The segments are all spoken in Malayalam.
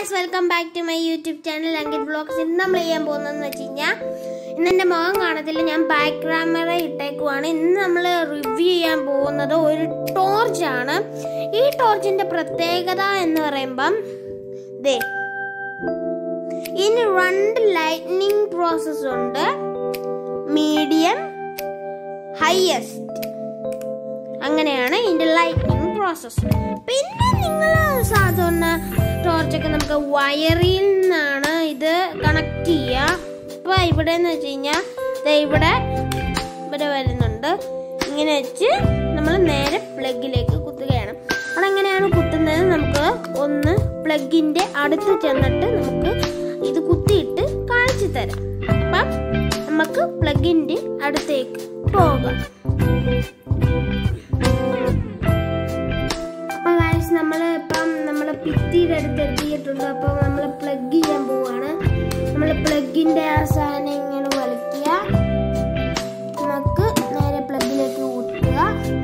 guys welcome back to my YouTube channel Ankit blogs ഇന്ന് നമ്മൾ ചെയ്യാൻ പോകുന്നതെന്ന് വെച്ച് കഴിഞ്ഞാൽ ഇന്ന് എൻ്റെ മുഖം കാണത്തില്ല ഞാൻ ബാക്ക് ക്യാമറ ഇട്ടേക്കുവാണ് ഇന്ന് നമ്മൾ റിവ്യൂ ചെയ്യാൻ പോകുന്നത് ഒരു ടോർച്ചാണ് ഈ ടോർച്ചിൻ്റെ പ്രത്യേകത എന്ന് പറയുമ്പം ദേ ഇതിന് രണ്ട് ലൈറ്റ്നിങ് പ്രോസസ് ഉണ്ട് മീഡിയം ഹയസ്റ്റ് അങ്ങനെയാണ് ഇതിന്റെ ലൈറ്റിംഗ് പ്രോസസ്സ് പിന്നെ നിങ്ങൾ സാധാരണ ടോർച്ചൊക്കെ നമുക്ക് വയറിൽ നിന്നാണ് ഇത് കണക്ട് ചെയ്യുക ഇപ്പൊ ഇവിടെ എന്ന് വെച്ച് കഴിഞ്ഞാൽ ഇവിടെ ഇവിടെ വരുന്നുണ്ട് ഇങ്ങനെ വെച്ച് നമ്മൾ നേരെ പ്ലഗിലേക്ക് കുത്തുകയാണ് അതെങ്ങനെയാണ് കുത്തുന്നത് നമുക്ക് ഒന്ന് പ്ലഗിന്റെ അടുത്ത് ചെന്നിട്ട് നമുക്ക് ഇത് കുത്തിയിട്ട് കാണിച്ചു തരാം അപ്പം നമുക്ക് പ്ലഗിന്റെ അടുത്തേക്ക് പോകാം അപ്പൊ ഗൈസ് നമ്മൾ ഇപ്പം നമ്മൾ ഭിത്തിയുടെ അടുത്ത് എത്തിയിട്ടുണ്ട് അപ്പോൾ നമ്മൾ പ്ലഗ് ചെയ്യാൻ പോവാണ് നമ്മൾ പ്ലഗിന്റെ ആ സാധനം ഇങ്ങനെ വലിക്കുക നമുക്ക് നേരെ പ്ലഗിലേക്ക് ഊട്ടുക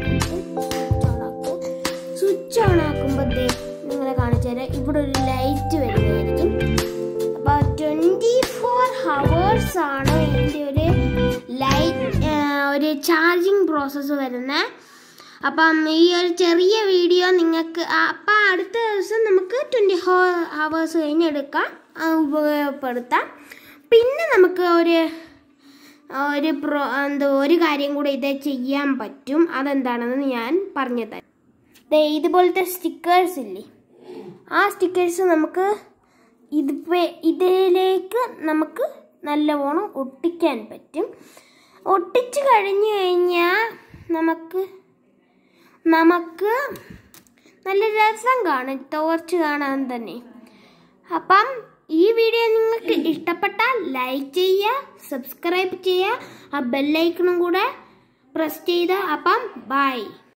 സ്വിച്ച് ഓൺ ആക്കുമ്പോൾ ദേ നിങ്ങളെ കാണിച്ചു തരാം ഇവിടെ ഒരു ലൈറ്റ് വരുന്നതായിരിക്കും അപ്പൊ ട്വന്റി ഫോർ ഹവേഴ്സ് ആണ് ഇതിന്റെ ഒരു ലൈറ്റ് ഒരു ചാർജിങ് പ്രോസസ്സ് വരുന്നത് അപ്പം ഈ ഒരു ചെറിയ വീഡിയോ നിങ്ങൾക്ക് അപ്പം അടുത്ത ദിവസം നമുക്ക് ട്വൻറ്റി ഹവേഴ്സ് കഴിഞ്ഞ് എടുക്കാം ആ, ഉപയോഗപ്പെടുത്താം പിന്നെ നമുക്ക് ഒരു ഒരു പ്രോ എന്തോ ഒരു കാര്യം കൂടെ ഇത് ചെയ്യാൻ പറ്റും അതെന്താണെന്ന് ഞാൻ പറഞ്ഞു തരാം ദേ ഇതുപോലത്തെ സ്റ്റിക്കേഴ്സ് ഇല്ലേ ആ സ്റ്റിക്കേഴ്സ് നമുക്ക് ഇത് ഇതിലേക്ക് നമുക്ക് നല്ലവണ്ണം ഒട്ടിക്കാൻ പറ്റും ഒട്ടിച്ച് കഴിഞ്ഞു കഴിഞ്ഞാൽ നമുക്ക് നമുക്ക് നല്ല രസം കാണും ടോർച്ച് കാണാൻ തന്നെ അപ്പം ഈ വീഡിയോ നിങ്ങൾക്ക് ഇഷ്ടപ്പെട്ടാൽ ലൈക്ക് ചെയ്യുക സബ്സ്ക്രൈബ് ചെയ്യുക ആ ബെല്ലൈക്കണും കൂടെ പ്രസ് ചെയ്ത് അപ്പം ബൈ